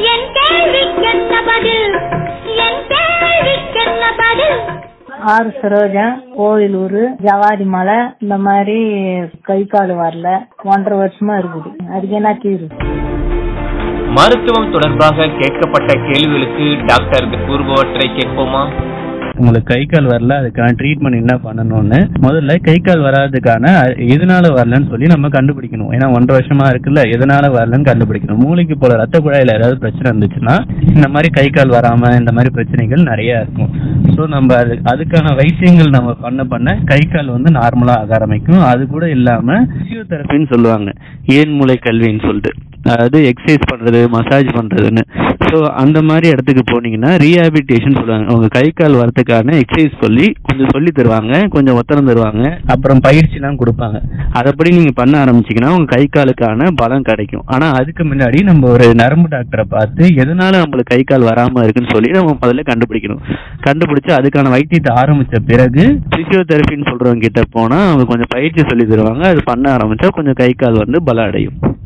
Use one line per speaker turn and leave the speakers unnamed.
என் கேள்விக்கென்ன பதில் என் கேள்விக்கென்ன பதில்
ஆறு சரோஜா கோவிலூர் ஜவாதி மலை இந்த மாதிரி கை கால் வரல ஒன்றரை வருஷமா இருக்குது அதுக்கு என்ன தீர்வு
மருத்துவம் தொடர்பாக கேட்கப்பட்ட கேள்விகளுக்கு டாக்டர் கூறுபவற்றை கேட்போமா
உங்களுக்கு கை கால் வரல அதுக்கான ட்ரீட்மெண்ட் என்ன பண்ணணும்னு முதல்ல கை கால் வராததுக்கான அ- எதனால வரலன்னு சொல்லி நம்ம கண்டுபிடிக்கணும் ஏன்னா ஒன்றரை வருஷமா இருக்குல்ல எதனால வரலன்னு கண்டுபிடிக்கணும் மூளைக்கு போல ரத்த குழாயில ஏதாவது பிரச்சனை இருந்துச்சுன்னா இந்த மாதிரி கை கால் வராம இந்த மாதிரி பிரச்சனைகள் நிறைய இருக்கும் ஸோ நம்ம அது அதுக்கான வைத்தியங்கள் நம்ம பண்ண பண்ண கை கால் வந்து நார்மலா ஆக ஆரம்பிக்கும் அது கூட இல்லாம பிசியோதெரபின்னு சொல்லுவாங்க ஏன் மூளை கல்வின்னு சொல்லிட்டு அதாவது எக்ஸசைஸ் பண்றது மசாஜ் பண்றதுன்னு ஸோ அந்த மாதிரி இடத்துக்கு போனீங்கன்னா ரீஹாபிலிட்டேஷன் சொல்லுவாங்க உங்க கை கால் வரதுக்கான எக்ஸசைஸ் சொல்லி கொஞ்சம் சொல்லி தருவாங்க கொஞ்சம் ஒத்தரம் தருவாங்க அப்புறம் பயிற்சிலாம் கொடுப்பாங்க அதைப்படி நீங்க பண்ண ஆரம்பிச்சீங்கன்னா உங்க கை காலுக்கான பலம் கிடைக்கும் ஆனா அதுக்கு முன்னாடி நம்ம ஒரு நரம்பு டாக்டரை பார்த்து எதனால நம்மளுக்கு கை கால் வராம இருக்குன்னு சொல்லி நம்ம முதல்ல கண்டுபிடிக்கணும் கண்டுபிடிச்சு அதுக்கான வைத்தியத்தை ஆரம்பிச்ச பிறகு பிசியோதெரபின்னு சொல்றவங்க கிட்ட போனா அவங்க கொஞ்சம் பயிற்சி சொல்லி தருவாங்க அது பண்ண ஆரம்பிச்சா கொஞ்சம் கை கால் வந்து பலம் அடையும்